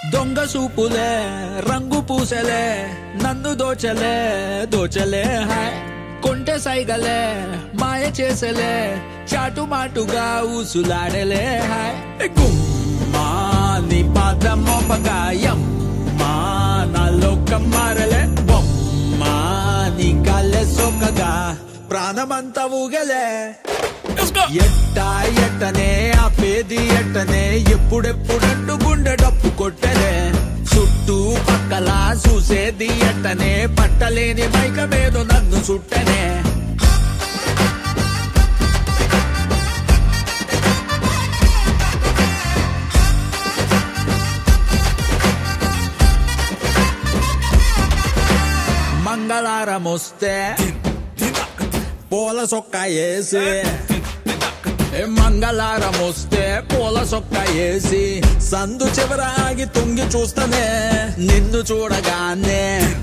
దొంగ సూపులే రంగు పూసలే నన్ను దోచలే దోచలే హాయ్ కొంటె సైగలే మాయ చేసలే చాటు మాటుగా ఊసులాడలే హాయ్ గుమ్మా నీ పాద మోపగాయం మా నా లోకం మారలే బొమ్మా నీ గాలే సోకగా ప్రాణమంతా ఊగలే ఎట్ట ఎట్టనే ఆపేది ఎట్టనే ఎప్పుడెప్పుడంటూ గుండె డప్పు కొట్టనే చుట్టూ పక్కల చూసేది ఎట్టనే పట్టలేని మైకమేదో నన్ను చుట్టనే మంగళారం వస్తే పూల సొక్క వేసి ఏ మంగళారం వస్తే పూల సొక్క వేసి సందు చివర ఆగి తొంగి చూస్తానే నిన్ను చూడగానే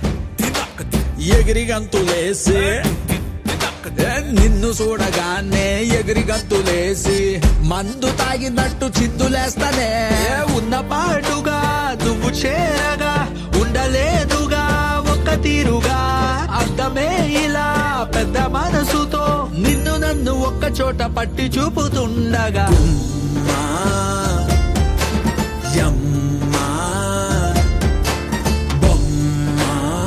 ఎగిరి గంతులేసి ఏ నిన్ను చూడగానే ఎగిరి గంతులేసి మందు తాగినట్టు చిందులేస్తానే ఏ ఉన్న పాటుగా నువ్వు చేరగా ఉండలేదుగా ఒక్క తీరుగా అర్థమే ఇలా పెద్ద మనసుతో నిన్ను నన్ను ఒక్క చోట పట్టి చూపుతుండగా అమ్మా, యమ్మా, బొమ్మా.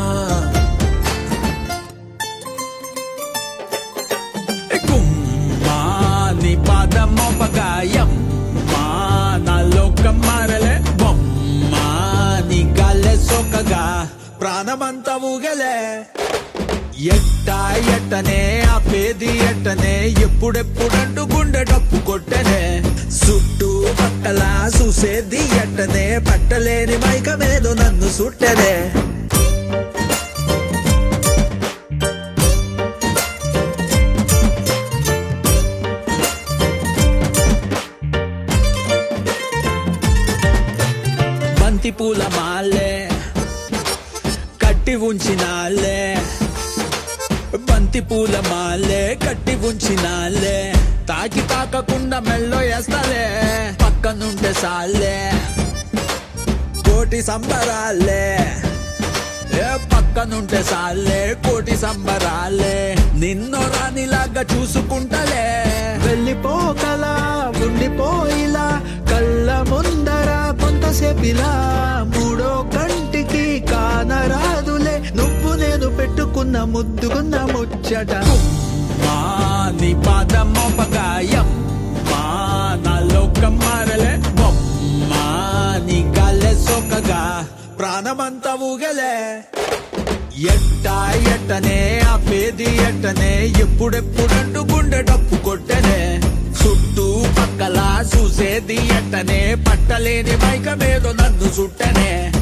గుమ్మా, నీ పాదం మోపగాయం మా నా లోకం మారలే బొమ్మా నీ గాలే సోకగా ప్రాణమంతా ఊగలే ఎట్ట ఎట్టనే ఆపేది ఎట్టనే ఎప్పుడెప్పుడంటూ గుండె డప్పు కొట్టనే చుట్టూ పక్కల చూసేది ఎట్టనే పట్టలేని మైకమేదో నన్ను సుట్టనే బంతి పూల మాలే కట్టి ఉంచినాలే బంతి పూల మాలే కట్టి ఉంచినాలే తాకి తాకకుండా మెల్లో వేస్తాలే పక్కనుంటే సాలే కోటి సంబరాలే ఏ పక్కనుంటే సాలే కోటి సంబరాలే నిన్నో రానిలాగా చూసుకుంటలే వెళ్ళిపోకలా ఉండిపోయిలా కళ్ళ ముందర కొంతసేపిలా మూడో కంటికి కానరాదులే నువ్వు నేను పెట్టుకున్న ముద్దుకున్న ముచ్చట మా నీ పాదం మోపగాయం మా నా లోకం మారలే బొమ్మా నీ గాలే సోకగా ప్రాణమంతా ఊగలే ఎట్ట ఎట్టనే ఆపేది ఎట్టనే ఎప్పుడెప్పుడంటూ గుండె డప్పు కొట్టనే చుట్టూ పక్కల చూసేది ఎట్టనే పట్టలేని మైకమేదో నన్ను చుట్టనే